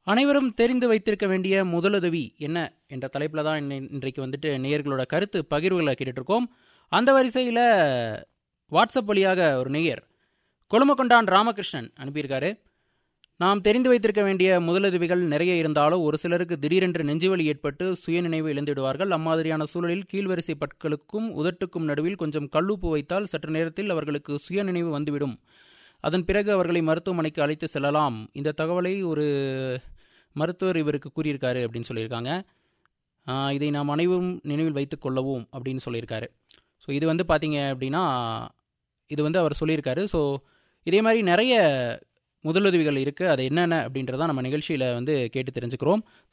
அனைவரும் தெரிந்து வைத்திருக்க வேண்டிய முதலுதவி என்ன என்ற தலைப்பில் தான் இன்னை- இன்றைக்கு வந்துட்டு நேயர்களோட கருத்து பகிர்வுகளை கேட்டுட்டு இருக்கோம் அந்த வரிசையில் வாட்ஸ்அப் வழியாக ஒரு நேயர் கொழுமக்கொண்டான் ராமகிருஷ்ணன் அனுப்பியிருக்காரு நாம் தெரிந்து வைத்திருக்க வேண்டிய முதலுதவிகள் நிறைய இருந்தாலும் ஒரு சிலருக்கு திடீரென்று நெஞ்சுவலி ஏற்பட்டு சுயநினைவு இழந்துவிடுவார்கள் அம்மாதிரியான சூழலில் கீழ்வரிசை பற்களுக்கும் உதட்டுக்கும் நடுவில் கொஞ்சம் கல்லுப்பு வைத்தால் சற்று நேரத்தில் அவர்களுக்கு சுயநினைவு வந்துவிடும் அதன் பிறகு அவர்களை மருத்துவமனைக்கு அழைத்து செல்லலாம் இந்த தகவலை ஒரு மருத்துவர் இவருக்கு கூறியிருக்காரு அப்படின்னு சொல்லியிருக்காங்க ஆஹ் இதை நாம் அனைவரும் நினைவில் வைத்துக் கொள்ளவும் அப்படின்னு சொல்லியிருக்காரு ஸோ இது வந்து பார்த்தீங்க அப்படின்னா இது வந்து அவர் சொல்லியிருக்காரு ஸோ இதே மாதிரி நிறைய முதலுதவிகள் இருக்குது அது என்னென்ன அப்படின்றத நம்ம நிகழ்ச்சியில் வந்து கேட்டு தெரிஞ்சுக்கிறோம்